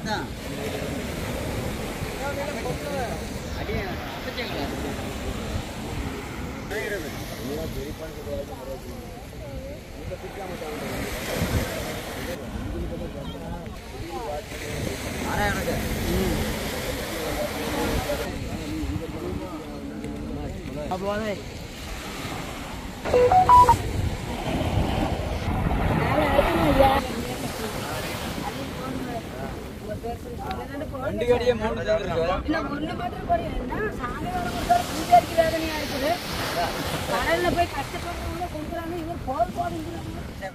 தான் அடியே அப்பச்சங்களா நாராயணக்கு அப்போ வண்டி கடியே மூணு இருக்கு இல்ல ஒண்ணு மட்டும் போறீங்க என்ன சாமி வர கொடுத்தாரு பூஜை அடிக்க வேதனையா இருக்குது கடல்ல போய் கஷ்டப்படுறவங்க கொடுக்குறாங்க இவர் போல் போடுங்கிறாங்க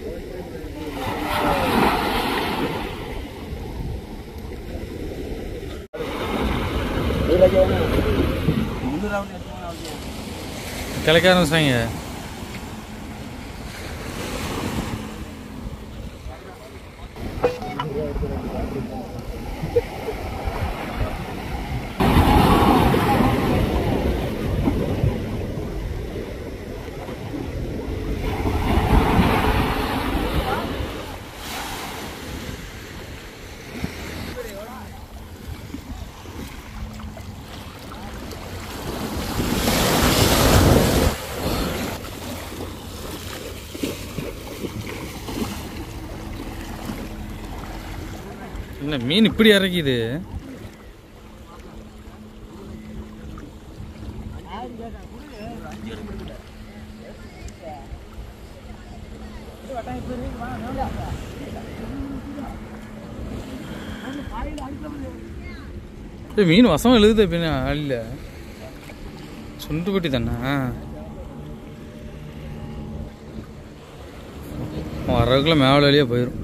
கிளைக்க ஆரம்பிச்சிட்டாங்க என்ன மீன் இப்படி இறக்கிது ஏய், மீன் வசம் எழுதுது பின்ன ஆளில் சுண்டு குட்டி தானே வரக்குள்ள மேலே வழியாக போயிடும்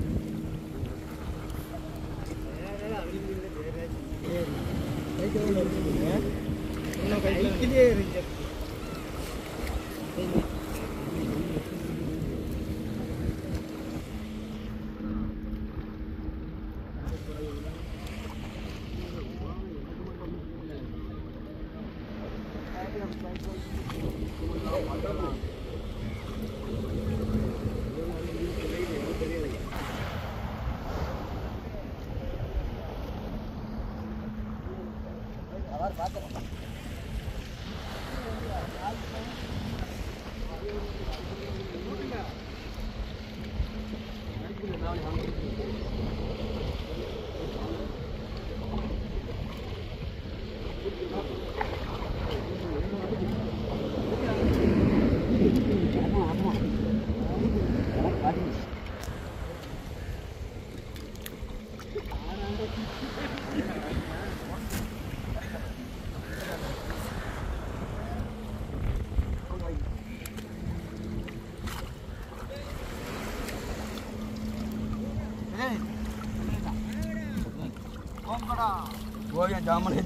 போய் ஜாமன்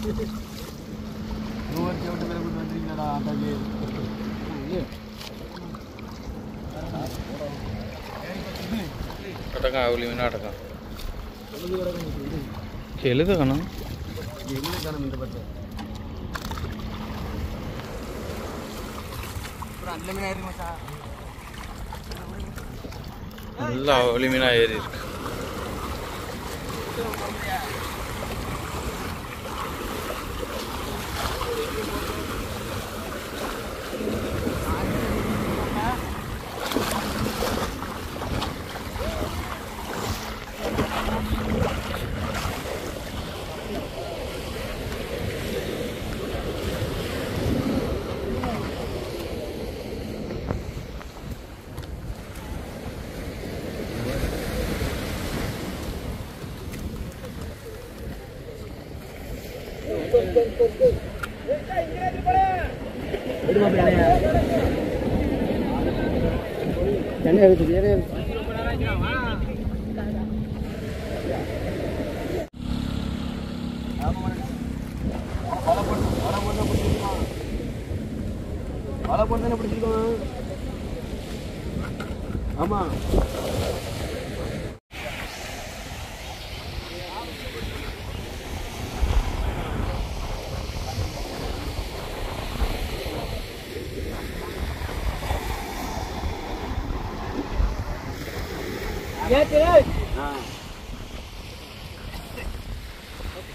நூறு செவட்டு பேர் கொண்டு வந்துருக்கீங்கடா அந்தாக்கு அடக்கம் அவளி மீன் அடக்கம் எழுத காணும் எங்கே காணும் இந்த பத்து அப்புறம் அந்த மீன் ஆயிருக்குமா சார் நல்லா அவளி மீனாக ஏறி இருக்கு என்ன இருக்குது ஏறே வலை போட்டு தானே பிடிச்சிருக்கோம் ஆமா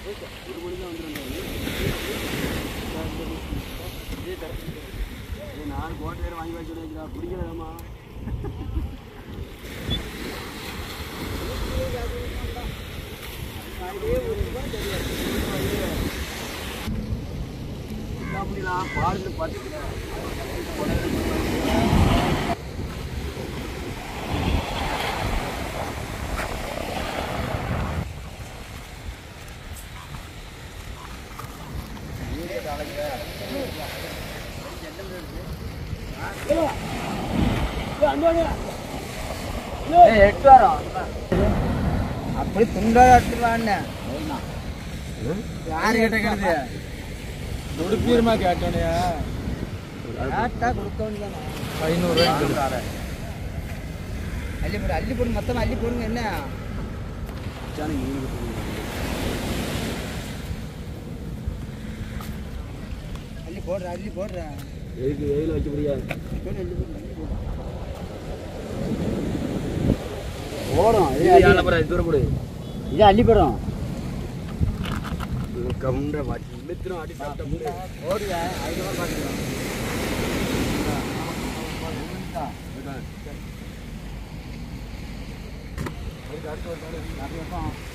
ஒரு மணிக்கு வந்துடுறேன் நான் கோட்டை வேறு வாங்கி வச்சு வைக்கிறா பிடிக்கலாமா முடியலாம் பால் பார்த்து எட்டு வாரம் அப்படி துண்டாக எடுத்துருவான்னு யாரு கேட்ட கேளுது துடுப்பீரமா கேட்டோனையா கேட்டா கொடுக்க வேண்டியதானே ஐநூறுரூவா அள்ளி போடு அள்ளி போடு மொத்தமாக அள்ளி போடுங்க என்ன அள்ளி போடுற அள்ளி போடுற எதுக்கு வெயில் வைக்க முடியாது போடு அள்ளி போடு அள்ளி போடு ஓடும் இது தூரம் போடு இது அள்ளி போடும் கவுண்ட மாட்டி இழுத்துரும் அடி சாப்பிட்ட ஓடுங்க ஐநூறுவா பார்த்துக்கலாம் அடுத்து ஒரு